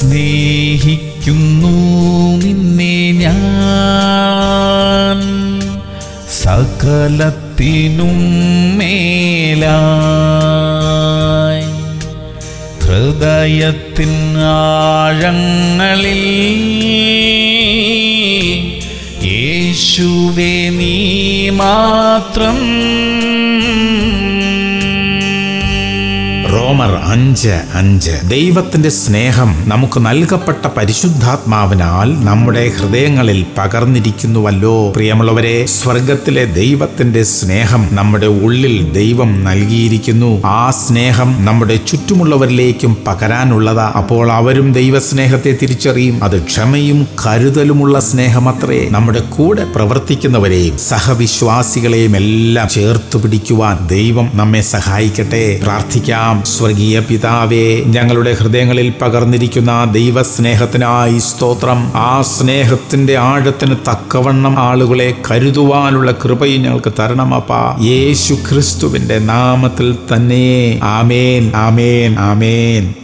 സ്നേഹിക്കുന്നു നിന്നെ ഞാൻ സകലത്തിനും മേലായി ഹൃദയത്തിൻ ആഴങ്ങളിൽ യേശുവേ നീ മാത്രം റോമർ അഞ്ച് അഞ്ച് ദൈവത്തിന്റെ സ്നേഹം നമുക്ക് നൽകപ്പെട്ട പരിശുദ്ധാത്മാവിനാൽ നമ്മുടെ ഹൃദയങ്ങളിൽ പകർന്നിരിക്കുന്നുവല്ലോ പ്രിയമുള്ളവരെ സ്വർഗത്തിലെ ദൈവത്തിന്റെ സ്നേഹം നമ്മുടെ ഉള്ളിൽ ദൈവം നൽകിയിരിക്കുന്നു ആ സ്നേഹം നമ്മുടെ ചുറ്റുമുള്ളവരിലേക്കും പകരാനുള്ളതാ അപ്പോൾ അവരും ദൈവസ്നേഹത്തെ തിരിച്ചറിയും അത് ക്ഷമയും കരുതലുമുള്ള സ്നേഹമത്രേ നമ്മുടെ കൂടെ പ്രവർത്തിക്കുന്നവരെയും സഹവിശ്വാസികളെയും എല്ലാം ചേർത്ത് പിടിക്കുവാൻ ദൈവം നമ്മെ സഹായിക്കട്ടെ പ്രാർത്ഥിക്കാം സ്വർഗീയ പിതാവേ ഞങ്ങളുടെ ഹൃദയങ്ങളിൽ പകർന്നിരിക്കുന്ന ദൈവസ്നേഹത്തിനായി സ്തോത്രം ആ സ്നേഹത്തിന്റെ ആഴത്തിന് തക്കവണ്ണം ആളുകളെ കരുതുവാനുള്ള കൃപയും ഞങ്ങൾക്ക് തരണമപ്പാ യേശു ക്രിസ്തുവിന്റെ നാമത്തിൽ തന്നെ ആമേൻ ആമേൻ ആമേൻ